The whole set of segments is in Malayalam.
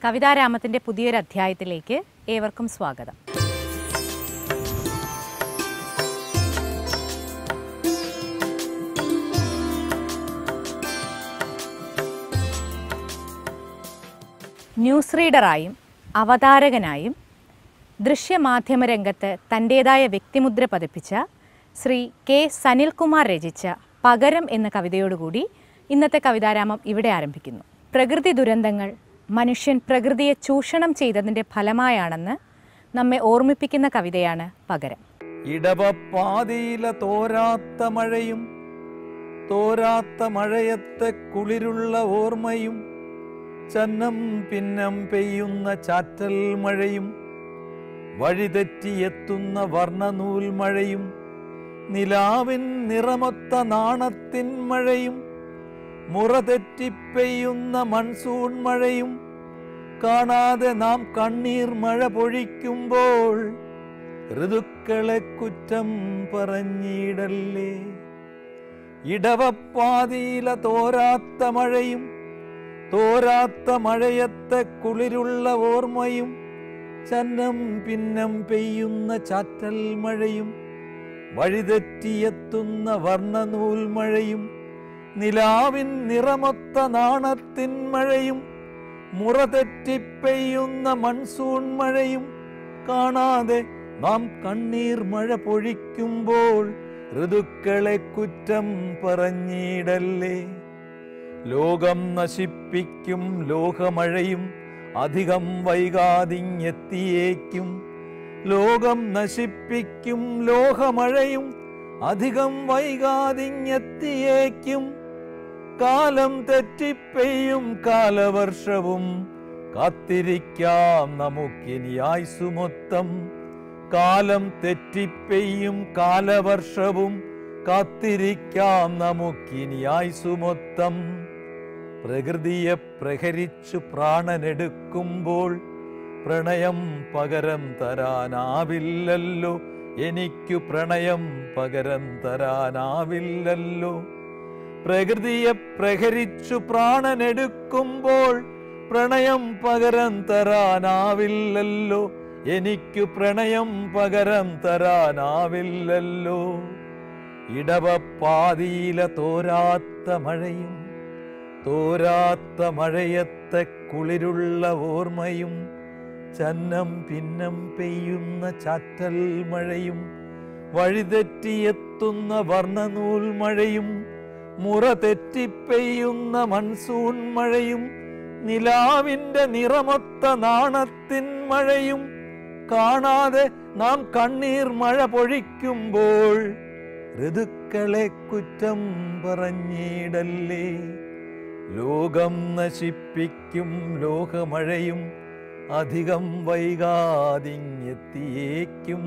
കവിതാരാമത്തിൻ്റെ പുതിയൊരു അധ്യായത്തിലേക്ക് ഏവർക്കും സ്വാഗതം ന്യൂസ് റീഡറായും അവതാരകനായും ദൃശ്യമാധ്യമ രംഗത്ത് തൻ്റേതായ വ്യക്തിമുദ്ര പതിപ്പിച്ച ശ്രീ കെ സനിൽകുമാർ രചിച്ച പകരം എന്ന കവിതയോടുകൂടി ഇന്നത്തെ കവിതാരാമം ഇവിടെ ആരംഭിക്കുന്നു പ്രകൃതി ദുരന്തങ്ങൾ മനുഷ്യൻ പ്രകൃതിയെ ചൂഷണം ചെയ്തതിൻ്റെ ഫലമായാണെന്ന് നമ്മെ ഓർമ്മിപ്പിക്കുന്ന കവിതയാണ് പകരം ഇടവപ്പാതിയില തോരാത്ത മഴയും തോരാത്ത മഴയത്തെ കുളിരുള്ള ഓർമ്മയും ചന്നം പിന്നം പെയ്യുന്ന ചാറ്റൽ മഴയും വഴിതെറ്റിയെത്തുന്ന വർണ്ണനൂൽ മഴയും നിലാവിൻ നിറമൊത്ത നാണത്തിൻ മഴയും മുറ തെറ്റിപ്പെയ്യുന്ന മൺസൂൺ മഴയും കാണാതെ നാം കണ്ണീർ മഴ പൊഴിക്കുമ്പോൾ ഋതുക്കളെ കുറ്റം പറഞ്ഞിടല്ലേ ഇടവപ്പാതിയില തോരാത്ത മഴയും തോരാത്ത മഴയത്തെ കുളിരുള്ള ഓർമ്മയും ചന്നം പിന്നം പെയ്യുന്ന ചാറ്റൽ മഴയും വഴിതെറ്റിയെത്തുന്ന വർണ്ണനൂൽ മഴയും നിലാവിൻ നിറമൊത്ത നാണത്തിൻ മഴയും മുറ തെറ്റിപ്പെയ്യുന്ന മൺസൂൺ മഴയും കാണാതെ നാം കണ്ണീർ മഴ പൊഴിക്കുമ്പോൾ ഋതുക്കളെ കുറ്റം പറഞ്ഞിടല്ലേ ലോകം നശിപ്പിക്കും ലോകമഴയും അധികം വൈകാതിങ്ങെത്തിയേക്കും ലോകം നശിപ്പിക്കും ലോകമഴയും അധികം വൈകാതിങ്ങെത്തിയേക്കും കാലം തെറ്റിപ്പെയ്യും കാലവർഷവും കാത്തിരിക്കാം നമുക്കിനി ആയുസുമൊത്തം കാലം തെറ്റിപ്പെയ്യും കാലവർഷവും കാത്തിരിക്കാം നമുക്കിനി ആയുസുമൊത്തം പ്രകൃതിയെ പ്രഹരിച്ചു പ്രാണനെടുക്കുമ്പോൾ പ്രണയം പകരം തരാനാവില്ലല്ലോ എനിക്കു പ്രണയം പകരം തരാനാവില്ലല്ലോ പ്രകൃതിയെ പ്രഹരിച്ചു പ്രാണനെടുക്കുമ്പോൾ പ്രണയം പകരം തരാനാവില്ലല്ലോ എനിക്കു പ്രണയം പകരം തരാനാവില്ലല്ലോ ഇടവപ്പാതിയില തോരാത്ത മഴയും തോരാത്ത മഴയത്തെ കുളിരുള്ള ഓർമ്മയും ചന്നം പിന്നം പെയ്യുന്ന ചാറ്റൽ മഴയും വഴിതെറ്റിയെത്തുന്ന വർണ്ണനൂൽ മഴയും മുറ തെറ്റിപ്പെയ്യുന്ന മൺസൂൺ മഴയും നിലാവിന്റെ നിറമൊത്ത നാണത്തിൻ മഴയും കാണാതെ നാം കണ്ണീർ മഴ പൊഴിക്കുമ്പോൾ ഋതുക്കളെ കുറ്റം പറഞ്ഞിടല്ലേ ലോകം നശിപ്പിക്കും ലോകമഴയും അധികം വൈകാതിങ്ങെത്തിയേക്കും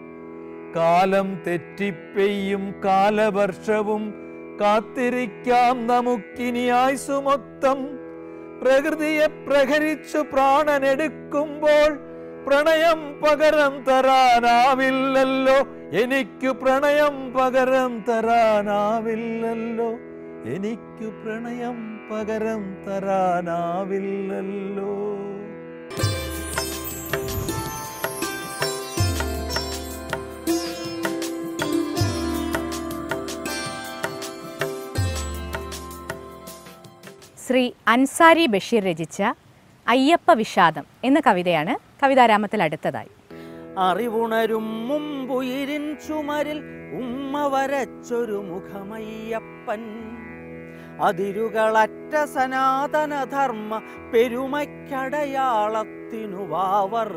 കാലം തെറ്റിപ്പെയ്യും കാലവർഷവും കാത്തിരിക്കാം നമുക്കിനി ആയുസുമൊത്തം പ്രകൃതിയെ പ്രഹരിച്ചു പ്രാണനെടുക്കുമ്പോൾ പ്രണയം പകരം തരാനാവില്ലല്ലോ എനിക്കു പ്രണയം പകരം തരാനാവില്ലല്ലോ എനിക്കു പ്രണയം പകരം തരാനാവില്ലല്ലോ ശ്രീ അൻസാരി ബഷീർ രചിച്ച അയ്യപ്പ വിഷാദം എന്ന കവിതയാണ് കവിതാരാമത്തിൽ അടുത്തതായി അറിവുണരും മുമ്പുയിരിൻ ചുമരിൽ ഉമ്മ വരച്ചൊരു മുഖമയ്യപ്പൻ അതിരുകളറ്റ സനാതന ധർമ്മ പെരുമയ്ക്കടയാളത്തിനു വാവർ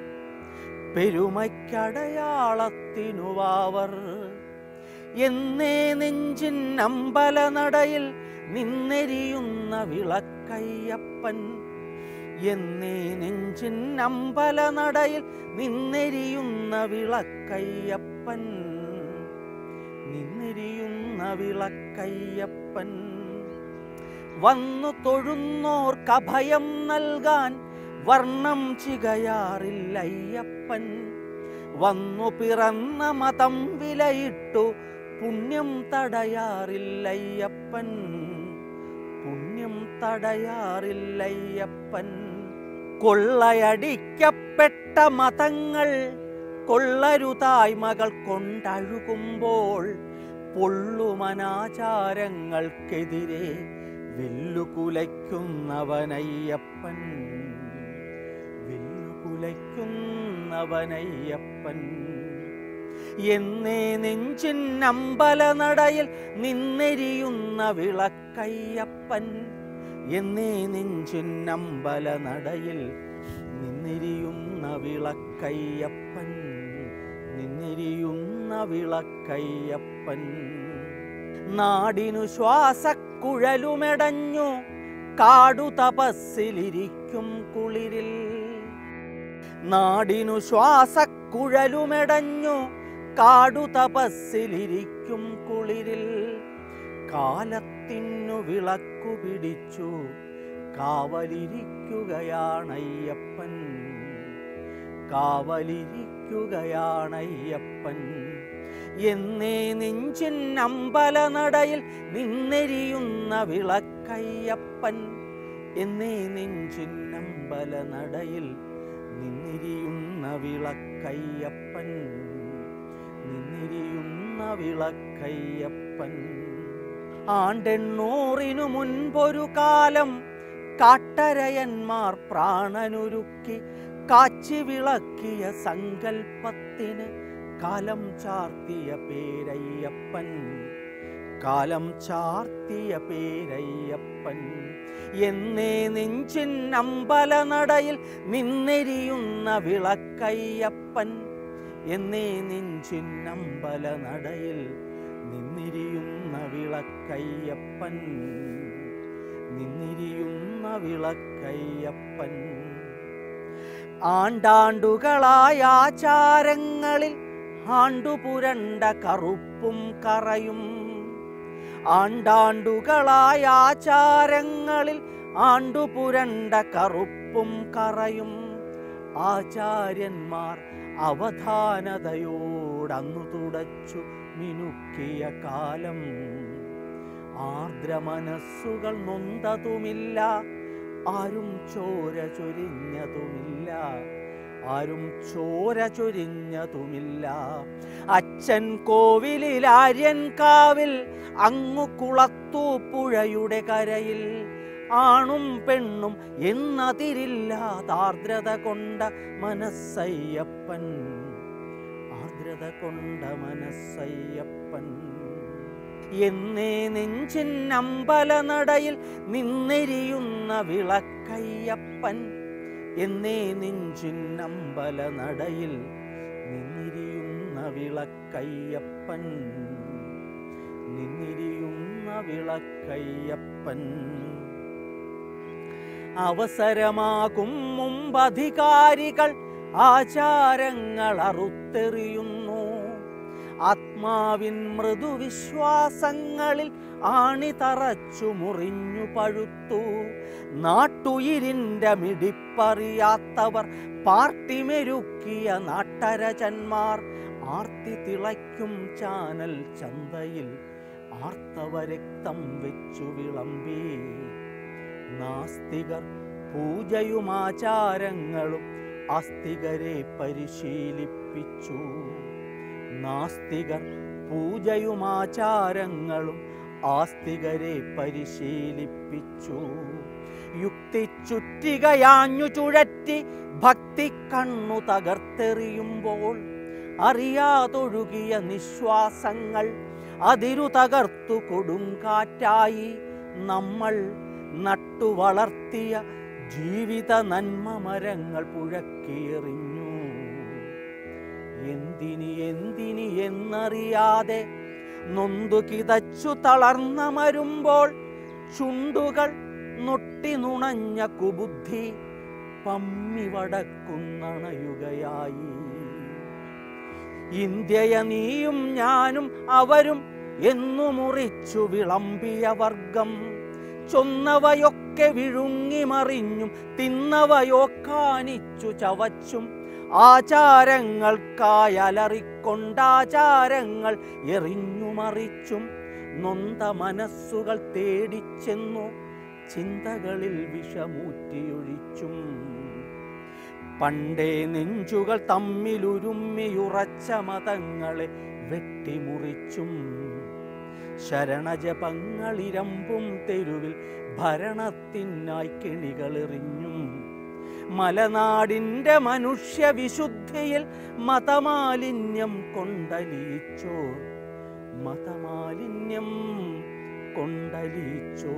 പെരുമയ്ക്കടയാളത്തിനു വാവർ എന്നേ നെഞ്ചിൻ അമ്പലനടയിൽ നിന്നെരിയുന്ന വിളക്കയ്യപ്പൻ എന്നേ നെഞ്ചിൻ അമ്പലനടയിൽ നിന്നെരിയുന്ന വിളക്കയ്യപ്പൻ നിന്നെരിയുന്ന വിളക്കയ്യപ്പൻ വന്നു തൊഴുന്നോർക്കഭയം നൽകാൻ വർണ്ണം ചികയാറില്ലയ്യപ്പൻ വന്നു പിറന്ന മതം വിലയിട്ടു പുണ്യം തടയാറില്ലയ്യപ്പൻ പുണ്യം തടയാറില്ലയ്യപ്പൻ കൊള്ളയടിക്കപ്പെട്ട മതങ്ങൾ കൊള്ളരുതായ്മകൾ കൊണ്ടഴുകുമ്പോൾ പൊള്ളുമനാചാരങ്ങൾക്കെതിരെ വെല്ലുകുലയ്ക്കുന്നവനയ്യപ്പൻ വെല്ലുകുലയ്ക്കുന്നവനയ്യപ്പൻ എന്നേ നെഞ്ചിൻ അമ്പലനടയിൽ നിന്നെരിയുന്ന വിളക്കയ്യപ്പൻ എന്നേ നെഞ്ചിൻ അമ്പലനടയിൽ നിന്നെരിയുന്ന വിളക്കയ്യപ്പൻ നിന്നെരിയുന്ന വിളക്കയ്യപ്പൻ നാടിനു ശ്വാസക്കുഴലുമെടഞ്ഞു കാടു തപസ്സിലിരിക്കും കുളിരിൽ നാടിനു ശ്വാസക്കുഴലുമെടഞ്ഞു കാടു തപസ്സിലിരിക്കും കുളിരിൽ കാലത്തിനു വിളക്കു പിടിച്ചു കാവലിരിക്കുകയാണയ്യപ്പൻ കാവലിരിക്കുകയാണയ്യപ്പൻ എന്നേ നെഞ്ചിൻ അമ്പലനടയിൽ നിന്നെരിയുന്ന വിളക്കയ്യപ്പൻ എന്നേ നെഞ്ചിൻ അമ്പലനടയിൽ നിന്നിരിയുന്ന വിളക്കയ്യപ്പൻ നിന്നിരിയുന്ന വിളക്കയ്യപ്പൻ ആണ്ടെണ്ണൂറിനു മുൻപൊരു കാലം കാട്ടരയന്മാർ പ്രാണനുരുക്കി കാച്ചി വിളക്കിയ സങ്കൽപ്പത്തിന് കാലം ചാർത്തിയ പേരയ്യപ്പൻ കാലം ചാർത്തിയ പേരയ്യപ്പൻ എന്നേ നെഞ്ചിൻ അമ്പലനടയിൽ നിന്നെരിയുന്ന വിളക്കയ്യപ്പൻ എന്നേ നെഞ്ചിൻ അമ്പലനടയിൽ നിന്നിരിയുന്ന വിളക്കയ്യപ്പൻ നിന്നിരിയുന്ന വിളക്കയ്യപ്പൻ ആണ്ടാണ്ടുകളായ ആചാരങ്ങളിൽ ആണ്ടുപുരണ്ട കറുപ്പും കറയും ആണ്ടാണ്ടുകളായ ആചാരങ്ങളിൽ ആണ്ടുപുരണ്ട കറുപ്പും കറയും ആചാര്യന്മാർ അവധാനതയോടന്നു തുടച്ചു മിനുക്കിയ കാലം ആർദ്രമനസ്സുകൾ നൊന്തതുമില്ല ആരും ചോര ചൊരിഞ്ഞതുമില്ല ആരും ചോര ചൊരിഞ്ഞതുമില്ല അച്ഛൻ കോവിലിൽ ആര്യൻ കാവിൽ അങ്ങു കുളത്തു പുഴയുടെ കരയിൽ ആണും പെണ്ണും എന്നതിരില്ലാതാർദ്രത കൊണ്ട മനസ്സയ്യപ്പൻ ആർദ്രത കൊണ്ട മനസ്സയ്യപ്പൻ എന്നേ നെഞ്ചിൻ അമ്പലനടയിൽ നിന്നെരിയുന്ന വിളക്കയ്യപ്പൻ എന്നേ നെഞ്ചിൻ അമ്പലനടയിൽ നിന്നിരിയുന്ന വിളക്കയ്യപ്പൻ നിന്നിരിയുന്ന വിളക്കയ്യപ്പൻ അവസരമാകും മുമ്പധികാരികൾ ആചാരങ്ങൾ അറുത്തെറിയുന്നു ആത്മാവിൻ മൃദുവിശ്വാസങ്ങളിൽ ആണി തറച്ചു മുറിഞ്ഞു പഴുത്തു നാട്ടുയിരിൻ്റെ മിടിപ്പറിയാത്തവർ പാർട്ടി മെരുക്കിയ നാട്ടരചന്മാർ ആർത്തി തിളയ്ക്കും ചാനൽ ചന്തയിൽ ആർത്തവരക്തം വെച്ചു വിളമ്പി നാസ്തികർ പൂജയുമാചാരങ്ങളും ആസ്തികരെ പരിശീലിപ്പിച്ചു നാസ്തികർ പൂജയുമാചാരങ്ങളും ആസ്തികരെ പരിശീലിപ്പിച്ചു യുക്തി ചുറ്റികയാഞ്ഞു ചുഴറ്റി ഭക്തി കണ്ണു തകർത്തെറിയുമ്പോൾ അറിയാതൊഴുകിയ നിശ്വാസങ്ങൾ അതിരു തകർത്തു കൊടുങ്കാറ്റായി നമ്മൾ നട്ടു വളർത്തിയ ജീവിത നന്മ മരങ്ങൾ പുഴക്കിയെറിഞ്ഞു എന്തിനി എന്തിനി എന്നറിയാതെ നൊന്തു കിതച്ചു തളർന്ന മരുമ്പോൾ ചുണ്ടുകൾ നൊട്ടി നുണഞ്ഞ കുബുദ്ധി പമ്മി വടക്കുന്നണയുകയായി ഇന്ത്യയ നീയും ഞാനും അവരും എന്നു മുറിച്ചു വിളമ്പിയ വർഗം ചൊന്നവയൊക്കെ വിഴുങ്ങി മറിഞ്ഞും തിന്നവയൊക്കാനിച്ചു ചവച്ചും ആചാരങ്ങൾക്കായലറിക്കൊണ്ടാചാരങ്ങൾ എറിഞ്ഞു മറിച്ചും നൊന്ത മനസ്സുകൾ തേടിച്ചെന്നു ചിന്തകളിൽ വിഷമൂറ്റിയൊഴിച്ചും പണ്ടേ നെഞ്ചുകൾ തമ്മിലുരുമ്മിയുറച്ച മതങ്ങളെ വെട്ടിമുറിച്ചും ശരണജപങ്ങളിരമ്പും തെരുവിൽ ഭരണത്തിനായി കെണികളെറിഞ്ഞും മലനാടിൻ്റെ മനുഷ്യവിശുദ്ധിയിൽ മതമാലിന്യം കൊണ്ടലിയിച്ചോർ മതമാലിന്യം കൊണ്ടലിയിച്ചോ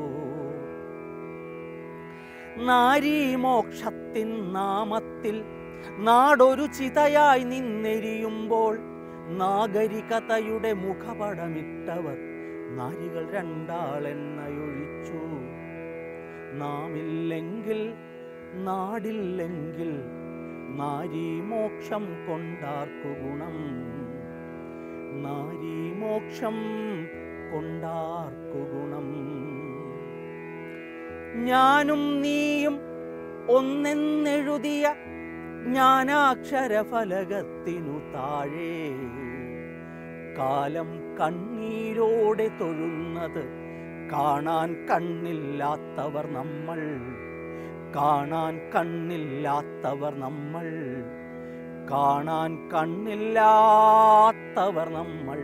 നാരീമോക്ഷത്തിൻ നാമത്തിൽ നാടൊരു ചിതയായി നിന്നെരിയുമ്പോൾ നാഗരികതയുടെ മുഖപടമിട്ടവർ നാരികൾ രണ്ടാളെണ്ണയൊഴിച്ചു നാമില്ലെങ്കിൽ നാടില്ലെങ്കിൽ നാരീമോക്ഷം കൊണ്ടാർക്കു ഗുണം നാരീമോക്ഷം കൊണ്ടാർക്കു ഗുണം ഞാനും നീയും ഒന്നെന്നെഴുതിയ ജ്ഞാനാക്ഷരഫലകത്തിനു താഴെ കാലം കണ്ണീരോടെ തൊഴുന്നത് കാണാൻ കണ്ണില്ലാത്തവർ നമ്മൾ കാണാൻ കണ്ണില്ലാത്തവർ നമ്മൾ കാണാൻ കണ്ണില്ലാത്തവർ നമ്മൾ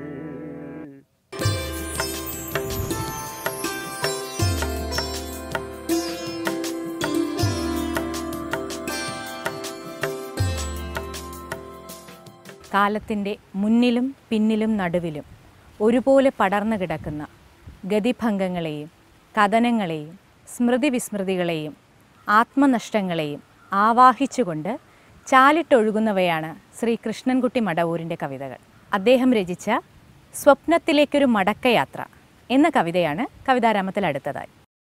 കാലത്തിൻ്റെ മുന്നിലും പിന്നിലും നടുവിലും ഒരുപോലെ പടർന്നു കിടക്കുന്ന ഗതിഭംഗങ്ങളെയും കഥനങ്ങളെയും സ്മൃതി വിസ്മൃതികളെയും ആത്മനഷ്ടങ്ങളെയും ആവാഹിച്ചുകൊണ്ട് ചാലിട്ടൊഴുകുന്നവയാണ് ശ്രീ കൃഷ്ണൻകുട്ടി മടവൂരിൻ്റെ കവിതകൾ അദ്ദേഹം രചിച്ച സ്വപ്നത്തിലേക്കൊരു മടക്കയാത്ര എന്ന കവിതയാണ് കവിതാരാമത്തിൽ അടുത്തതായി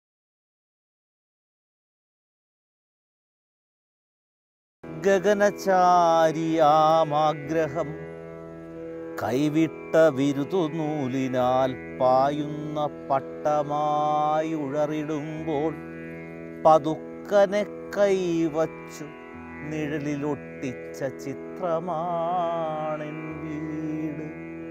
ഗഗനചാരിയാമാഗ്രഹം കൈവിട്ട വിരുതുനൂലിനാൽ പായുന്ന പട്ടമായി ഉഴറിടുമ്പോൾ പതുക്കനെ കൈവച്ചു നിഴലിലൊട്ടിച്ച ചിത്രമാണെൻ വീട്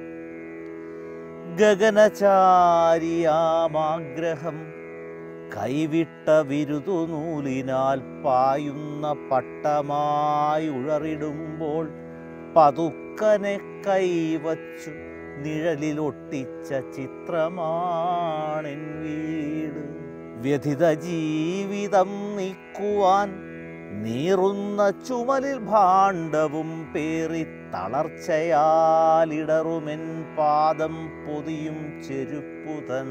ഗഗനചാരിയാമാഗ്രഹം കൈവിട്ട വിരുതുനൂലിനാൽ പായുന്ന പട്ടമായി ഉഴറിടുമ്പോൾ പതുക്കനെ കൈവച്ചു നിഴലിലൊട്ടിച്ച ചിത്രമാണെൻ വീട് വ്യഥിത ജീവിതം നീക്കുവാൻ നീറുന്ന ചുമലിൽ ഭാണ്ഡവും പേറി തളർച്ചയാലിടറുമെൻ പാദം പൊതിയും ചെരുപ്പുതൻ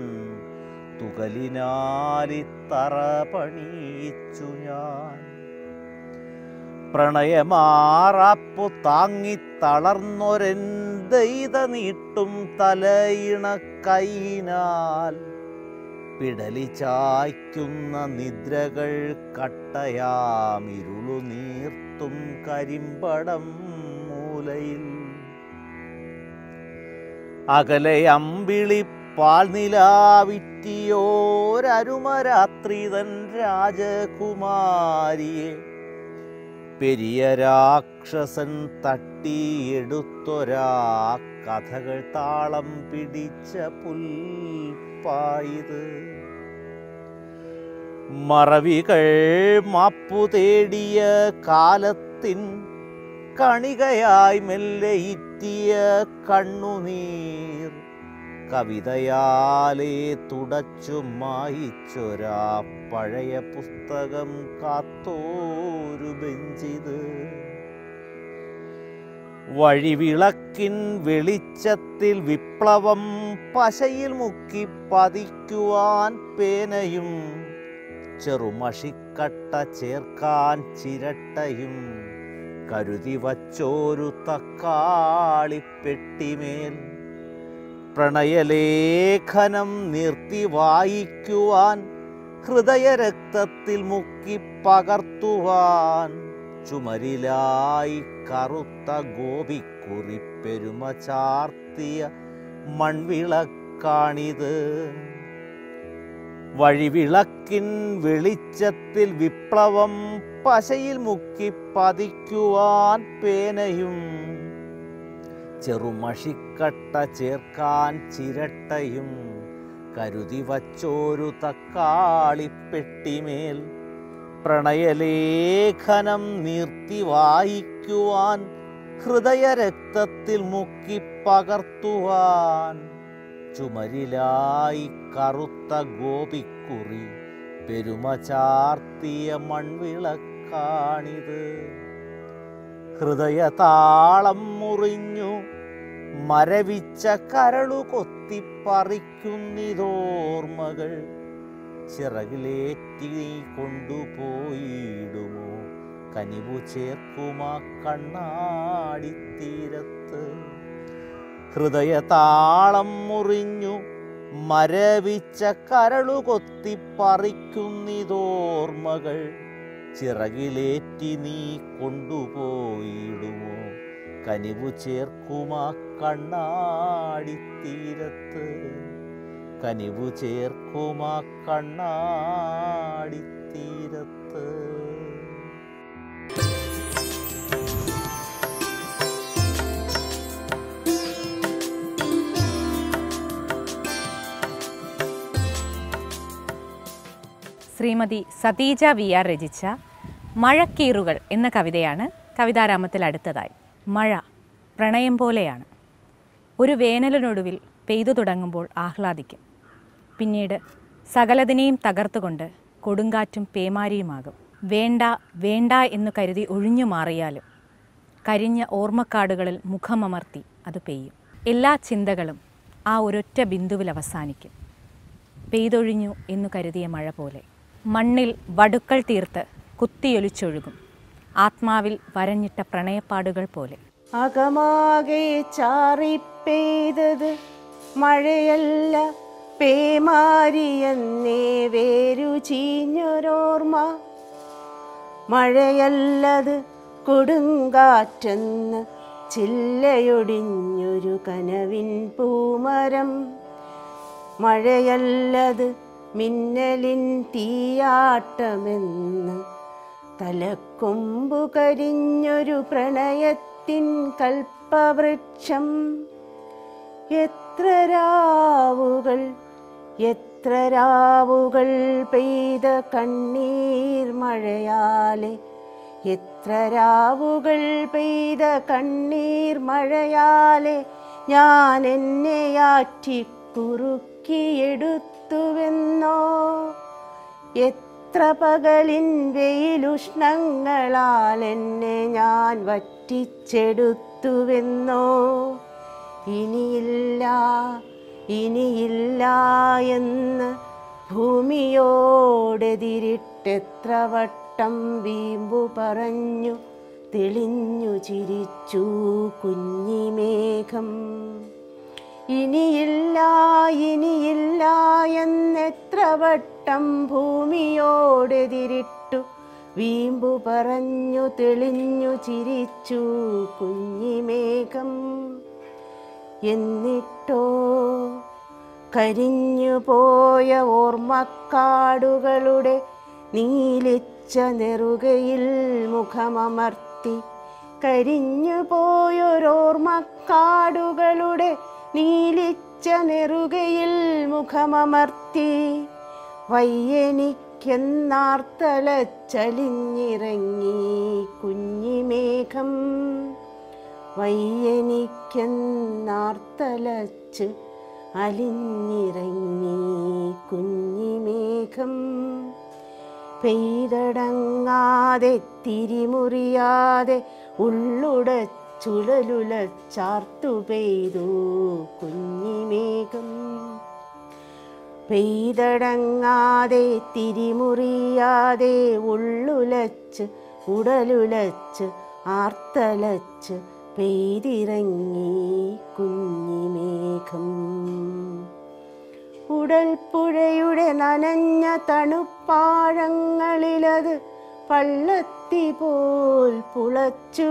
തുകലിനാലിത്തറ പണിയിച്ചു ഞാൻ പ്രണയമാറാപ്പു താങ്ങി തളർന്നൊരെൻ ദൈത നീട്ടും തലയിണ കൈനാൽ പിടലി ചായ്ക്കുന്ന നിദ്രകൾ കട്ടയാമിരുളു നീർത്തും കരിമ്പടം മൂലയിൽ അകലെ അമ്പിളി പാൽനിലാവിറ്റിയോരരുമരാത്രി തൻ രാജകുമാരിയെ പെരിയ രാക്ഷസൻ തട്ടിയെടുത്തൊരാ കഥകൾ താളം പിടിച്ച പുൽപ്പായത് മറവികൾ മാപ്പു തേടിയ കാലത്തിൻ കണികയായി മെല്ലെ ഇറ്റിയ കണ്ണുനീർ കവിതയാലേ തുടച്ചു മായിച്ചൊരാ പഴയ പുസ്തകം കാത്തോരു ബെഞ്ചിത് വഴിവിളക്കിൻ വെളിച്ചത്തിൽ വിപ്ലവം പശയിൽ മുക്കി പതിക്കുവാൻ പേനയും ചെറുമഷിക്കട്ട ചേർക്കാൻ ചിരട്ടയും കരുതി വച്ചോരു തക്കാളിപ്പെട്ടിമേൽ പ്രണയലേഖനം നിർത്തി വായിക്കുവാൻ ഹൃദയരക്തത്തിൽ മുക്കി പകർത്തുവാൻ ചുമരിലായി കറുത്ത ഗോപിക്കുറിപ്പെരുമ ചാർത്തിയ മൺവിളക്കാണിത് വഴിവിളക്കിൻ വെളിച്ചത്തിൽ വിപ്ലവം പശയിൽ മുക്കി പതിക്കുവാൻ പേനയും ചെറുമഷിക്കട്ട ചേർക്കാൻ ചിരട്ടയും കരുതി വച്ചോരു തക്കാളിപ്പെട്ടിമേൽ പ്രണയലേഖനം നീർത്തി വായിക്കുവാൻ ഹൃദയരക്തത്തിൽ മുക്കി പകർത്തുവാൻ ചുമരിലായി കറുത്ത ഗോപിക്കുറി പെരുമ ചാർത്തിയ മൺവിളക്കാണിത് ഹൃദയതാളം മുറിഞ്ഞു മരവിച്ച കരളു കൊത്തിപ്പറിക്കുന്നിതോർമ്മകൾ ചിറകിലേറ്റി നീ കൊണ്ടുപോയിടുമോ കനിവു ചേർക്കുമാ കണ്ണാടിത്തീരത്ത് ഹൃദയതാളം മുറിഞ്ഞു മരവിച്ച കരളു കൊത്തിപ്പറിക്കുന്നിതോർമ്മകൾ ചിറകിലേറ്റി നീ കൊണ്ടുപോയിടുമോ കനിവു ചേർക്കുമാ കണ്ണാടിത്തീരത്ത് കനിവു ചേർക്കുമാ കണ്ണാടിത്തീരത്ത് ശ്രീമതി സതീജ വി ആർ രചിച്ച മഴക്കീറുകൾ എന്ന കവിതയാണ് കവിതാരാമത്തിൽ അടുത്തതായി മഴ പ്രണയം പോലെയാണ് ഒരു വേനലിനൊടുവിൽ പെയ്തു തുടങ്ങുമ്പോൾ ആഹ്ലാദിക്കും പിന്നീട് സകലതിനെയും തകർത്തുകൊണ്ട് കൊടുങ്കാറ്റും പേമാരിയുമാകും വേണ്ട വേണ്ട എന്നു കരുതി ഒഴിഞ്ഞു മാറിയാലും കരിഞ്ഞ ഓർമ്മക്കാടുകളിൽ മുഖമമർത്തി അത് പെയ്യും എല്ലാ ചിന്തകളും ആ ഒരൊറ്റ ബിന്ദുവിൽ അവസാനിക്കും പെയ്തൊഴിഞ്ഞു എന്നു കരുതിയ മഴ പോലെ മണ്ണിൽ വടുക്കൾ തീർത്ത് കുത്തിയൊലിച്ചൊഴുകും ആത്മാവിൽ വരഞ്ഞിട്ട പ്രണയപ്പാടുകൾ പോലെ അകമാകെ ചാറിപ്പെയ്തത് മഴയല്ല പേമാരിയെന്നേ വേരു ചീഞ്ഞൊരോർമ്മ മഴയല്ലത് കൊടുങ്കാറ്റെന്ന് ചില്ലയൊടിഞ്ഞൊരു കനവിൻ പൂമരം മഴയല്ലത് മിന്നലിൻ തീയാട്ടമെന്ന് തലക്കൊമ്പു കരിഞ്ഞൊരു പ്രണയത്തിൻ കൽപ്പവൃക്ഷം എത്ര രാവുകൾ എത്ര രാവുകൾ പെയ്ത കണ്ണീർ മഴയാലെ എത്ര രാവുകൾ പെയ്ത കണ്ണീർ മഴയാലെ ഞാൻ എന്നെ ആറ്റിക്കുറുക്കിയെടുത്തുവെന്നോ എത്ര പകലിൻ വെയിലുഷ്ണങ്ങളാൽ എന്നെ ഞാൻ വറ്റിച്ചെടുത്തുവെന്നോ ഇനിയില്ല ഇനിയില്ല എന്ന് ഭൂമിയോടെതിരിട്ടെത്ര വട്ടം വീമ്പു പറഞ്ഞു തെളിഞ്ഞു ചിരിച്ചു കുഞ്ഞിമേഘം ഇനിയില്ല ഇനിയില്ല എന്നെത്ര വട്ടം ഭൂമിയോടെതിരിട്ടു വീമ്പു പറഞ്ഞു തെളിഞ്ഞു ചിരിച്ചു കുഞ്ഞിമേഘം എന്നിട്ടോ കരിഞ്ഞു പോയ ഓർമ്മക്കാടുകളുടെ നീലിച്ച നെറുകയിൽ മുഖമമർത്തി കരിഞ്ഞു പോയൊരോർമ്മക്കാടുകളുടെ നീലിച്ച നെറുകയിൽ മുഖമമർത്തി വയ്യെനിക്കെന്നാർത്തലച്ചലിഞ്ഞിറങ്ങി കുഞ്ഞിമേഘം വയ്യെനിക്കെന്നാർത്തലച്ച് അലിഞ്ഞിറങ്ങി കുഞ്ഞിമേഘം പെയ്തടങ്ങാതെ തിരിമുറിയാതെ ഉള്ളുടച്ചുഴലുലച്ചാർത്തു പെയ്തു കുഞ്ഞിമേഘം പെയ്തടങ്ങാതെ തിരിമുറിയാതെ ഉള്ളുലച്ച് ഉടലുലച്ച് ആർത്തലച്ച് പെയ്തിറങ്ങി കുഞ്ഞിമേഘം ഉടൽപ്പുഴയുടെ നനഞ്ഞ തണുപ്പാഴങ്ങളിലത് പള്ളത്തി പോൽ പുളച്ചു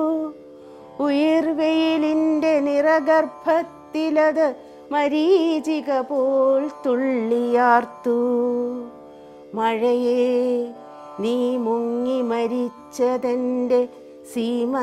ഉയർവെയിലിൻ്റെ നിറഗർഭത്തിലത് മരീചിക പോൽ തുള്ളിയാർത്തു മഴയെ നീ മുങ്ങി മരിച്ചതെൻ്റെ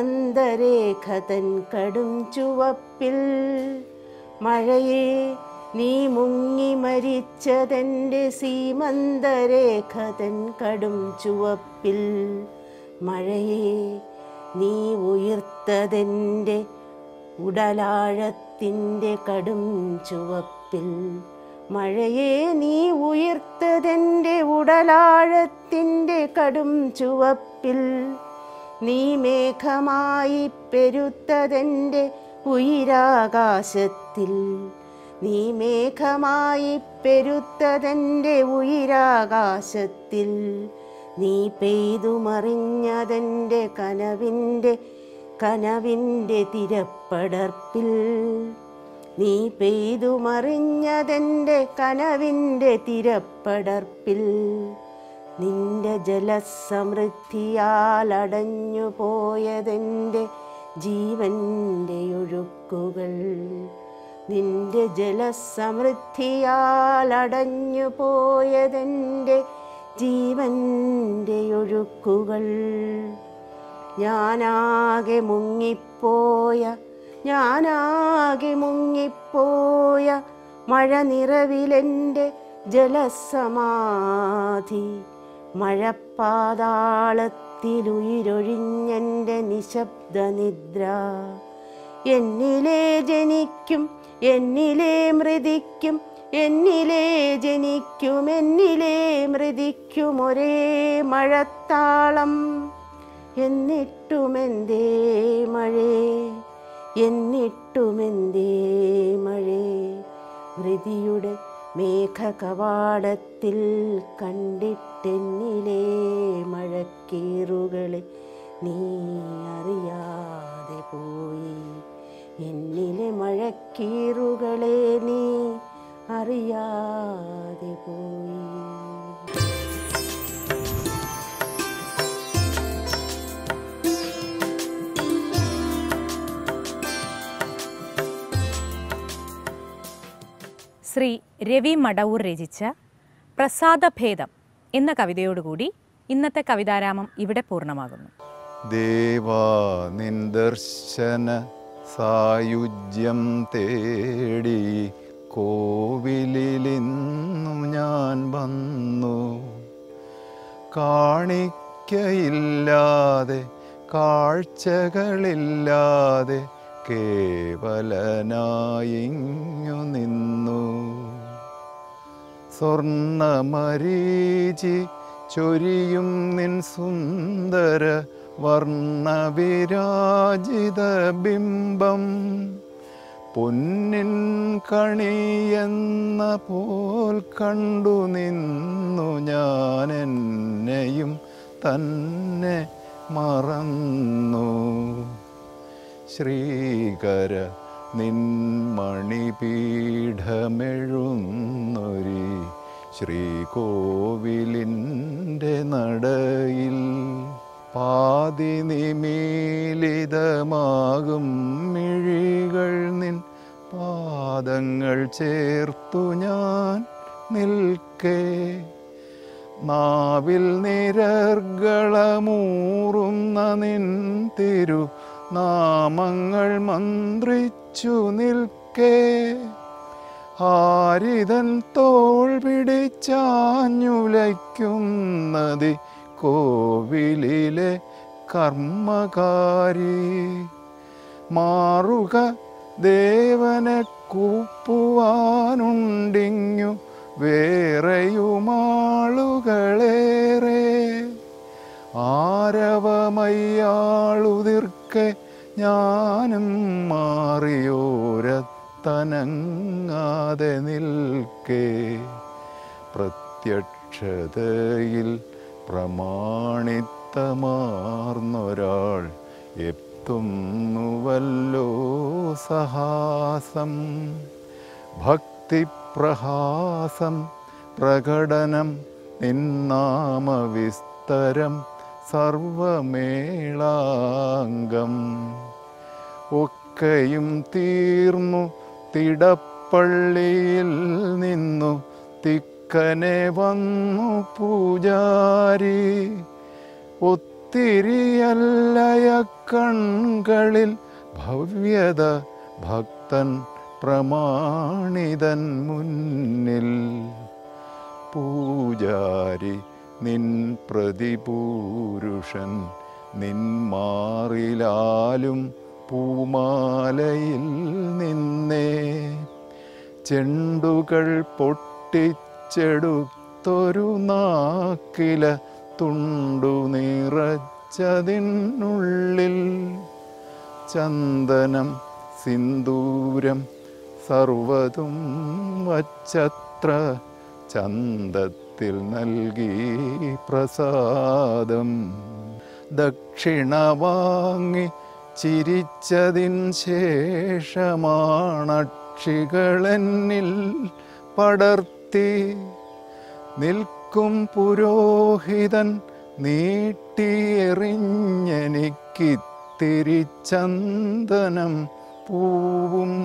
സീമന്തരേഖ തൻ കടും ചുവപ്പിൽ മഴയെ നീ മുങ്ങി മരിച്ചതെൻ്റെ സീമന്തരേഖ തൻ കടും ചുവപ്പിൽ മഴയെ നീ ഉയർത്തതെൻ്റെ ഉടലാഴത്തിൻ്റെ കടും ചുവപ്പിൽ മഴയെ നീ ഉയർത്തതെൻ്റെ ഉടലാഴത്തിൻ്റെ കടും ചുവപ്പിൽ നീ മേഘമായി പെരുത്തതെൻ്റെ ഉയരാകാശത്തിൽ നീ മേഘമായി പെരുത്തതെൻ്റെ ഉയരാകാശത്തിൽ നീ പെയ്തു മറിഞ്ഞതെൻ്റെ കനവിൻ്റെ കനവിൻ്റെ തിരപ്പടർപ്പിൽ നീ പെയ്തു മറിഞ്ഞതെൻ്റെ കനവിൻ്റെ തിരപ്പടർപ്പിൽ നിന്റെ ജലസമൃദ്ധിയാൽ അടഞ്ഞു പോയതെൻ്റെ ജീവൻ്റെ ഒഴുക്കുകൾ നിന്റെ ജലസമൃദ്ധിയാൽ അടഞ്ഞു പോയതെൻ്റെ ജീവൻ്റെ ഒഴുക്കുകൾ ഞാനാകെ മുങ്ങിപ്പോയ ഞാനാകെ മുങ്ങിപ്പോയ മഴ നിറവിലെൻ്റെ ജലസമാധി മഴപ്പാതാളത്തിലുയിരൊഴിഞ്ഞെൻ്റെ നിശബ്ദ നിദ്ര എന്നിലെ ജനിക്കും എന്നിലെ മൃതിക്കും എന്നിലെ ജനിക്കും എന്നിലെ മൃതിക്കും ഒരേ മഴത്താളം എന്നിട്ടുമെന്തേ മഴേ എന്നിട്ടുമെന്തേ മഴേ മൃതിയുടെ മേഘകവാടത്തിൽ കണ്ടിട്ടെന്നിലെ മഴക്കീറുകളെ നീ അറിയാതെ പോയി എന്നിലെ മഴക്കീറുകളെ നീ അറിയാതെ പോയി ശ്രീ രവി മടവൂർ രചിച്ച പ്രസാദഭേദം എന്ന കവിതയോടുകൂടി ഇന്നത്തെ കവിതാരാമം ഇവിടെ പൂർണ്ണമാകുന്നു ദേവാ നിൻ ദർശന സായുജ്യം തേടി കോവിലിലിന്നു ഞാൻ വന്നു കാണിക്കയില്ലാതെ കാഴ്ചകളില്ലാതെ കേവലനായിങ്ങു നിന്നു സ്വർണമരീചി ചൊരിയും നിൻ സുന്ദര വർണ്ണവിരാജിത ബിംബം പൊന്നിൻ കണിയെന്ന പോൽ കണ്ടു നിന്നു ഞാൻ എന്നെയും തന്നെ മറന്നു ശ്രീകര നിൻമണിപീഠമെഴുന്നൊരി ശ്രീകോവിലിൻ്റെ നടയിൽ പാതി നിമീലിതമാകും മിഴികൾ നിൻ പാദങ്ങൾ ചേർത്തു ഞാൻ നിൽക്കേ നാവിൽ നിരർകളമൂറുന്ന നിൻ തിരു നാമങ്ങൾ മന്ത്രിച്ചു നിൽക്കേ ആരിതൻ തോൾ പിടിച്ചാഞ്ഞുലയ്ക്കുന്നതി കോവിലിലെ കർമ്മകാരി മാറുക ദേവനെ കൂപ്പുവാനുണ്ടിങ്ങു വേറെയുമാളുകളേറെ ആരവമയ്യാളുതിർക്കെ ഞാനും മാറിയോരത്തനങ്ങാതെ നിൽക്കേ പ്രത്യക്ഷതയിൽ പ്രമാണിത്തമാർന്നൊരാൾ എത്തുന്നുവല്ലോ സഹാസം ഭക്തിപ്രഹാസം പ്രകടനം നിന്നാമവിസ്തരം സർവമേളാംഗം ഒക്കെയും തീർന്നു തിടപ്പള്ളിയിൽ നിന്നു തിക്കനെ വന്നു പൂജാരി ഒത്തിരിയല്ലയ കൺകളിൽ ഭവ്യത ഭക്തൻ പ്രമാണിതൻ മുന്നിൽ പൂജാരി നിൻ പ്രതിപൂരുഷൻ നിൻ മാറിലാലും പൂമാലയിൽ നിന്നേ ചെണ്ടുകൾ പൊട്ടിച്ചെടുത്തൊരു നാക്കില തുണ്ടു നിറച്ചതിനുള്ളിൽ ചന്ദനം സിന്ദൂരം സർവതും വച്ചത്ര ചന്തത്തിൽ നൽകി പ്രസാദം ദക്ഷിണ വാങ്ങി ചിരിച്ചതിൻ ശേഷമാണക്ഷികളെന്നിൽ പടർത്തി നിൽക്കും പുരോഹിതൻ നീട്ടിയെറിഞ്ഞെനിക്കിത്തിരി ചന്ദനം പൂവും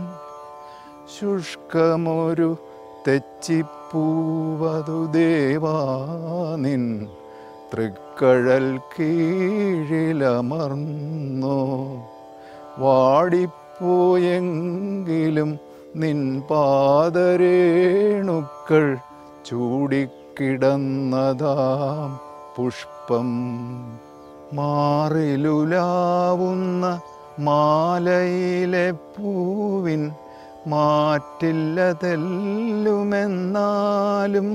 ശുഷ്കമൊരു തെച്ചിപ്പൂവതു ദേവാനിൻ തൃക്കഴൽ കീഴിലമർന്നോ വാടിപ്പോയെങ്കിലും നിൻ പാദരേണുക്കൾ ചൂടിക്കിടന്നതാം പുഷ്പം മാറിലുലാവുന്ന മാലയിലെ പൂവിൻ മാറ്റില്ലതെല്ലുമെന്നാലും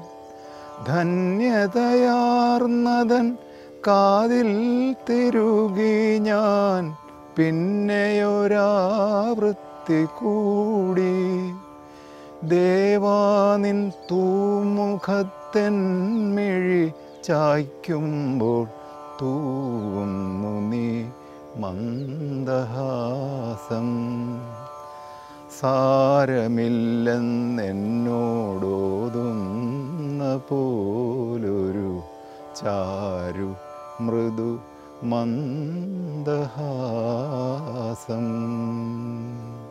ധന്യതയാർന്നതൻ കാതിൽ തിരുകി ഞാൻ പിന്നെയൊരാവൃത്തി കൂടി ദേവാനിൻ തൂമുഖത്തെന്മിഴി ചായ്ക്കുമ്പോൾ തൂവുന്നു നീ മന്ദഹാസം സാരമില്ലെന്നെന്നോടോതുന്ന പോലൊരു ചാരു മൃദു മന്ദഹാസം